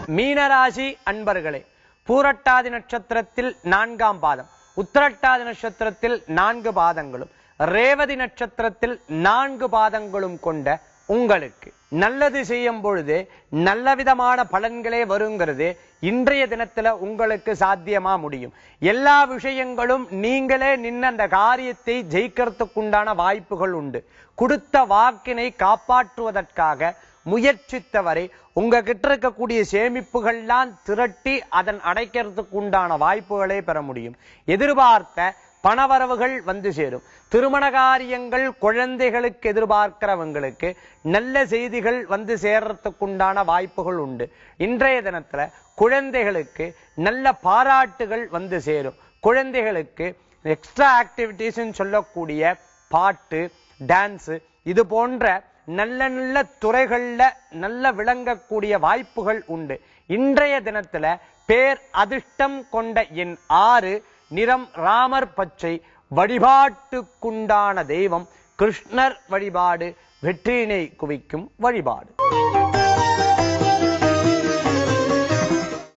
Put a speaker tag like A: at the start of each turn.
A: மீனராசி அன்பர்களே பூரட்டாதி நட்சத்திரத்தில் நான்காம் பாதம் உத்திரட்டாதி நட்சத்திரத்தில் நான்கு பாதங்களும் ரேவதி நட்சத்திரத்தில் நான்கு பாதங்களும் கொண்ட உங்களுக்கு நல்லது செய்யும் பொழுது நல்ல விதமான பலன்களே வருங்கிறது இன்றைய தினத்துல உங்களுக்கு சாத்தியமா முடியும் எல்லா விஷயங்களும் நீங்களே நின்று அந்த காரியத்தை ஜெயிக்கிறதுக்குண்டான வாய்ப்புகள் உண்டு கொடுத்த வாக்கினை காப்பாற்றுவதற்காக முயற்சித்தவரை உங்க கிட்ட இருக்கக்கூடிய சேமிப்புகள்லாம் திரட்டி அதன் அடைக்கிறதுக்கு உண்டான வாய்ப்புகளே பெற முடியும் எதிர்பார்த்த பணவரவுகள் வந்து சேரும் திருமண காரியங்கள் குழந்தைகளுக்கு எதிர்பார்க்கிறவங்களுக்கு நல்ல செய்திகள் வந்து சேர்றதுக்குண்டான வாய்ப்புகள் உண்டு இன்றைய தினத்துல குழந்தைகளுக்கு நல்ல பாராட்டுகள் வந்து சேரும் குழந்தைகளுக்கு எக்ஸ்ட்ரா ஆக்டிவிட்டிஸ் சொல்லக்கூடிய பாட்டு டான்ஸ் இது போன்ற நல்ல நல்ல துறைகள்ல நல்ல விளங்கக்கூடிய வாய்ப்புகள் உண்டு இன்றைய தினத்துல பேர் அதிர்ஷ்டம் கொண்ட என் ஆறு நிறம் ராமர் பச்சை வழிபாட்டுக்குண்டான தெய்வம் கிருஷ்ணர் வழிபாடு வெற்றியினை குவிக்கும் வழிபாடு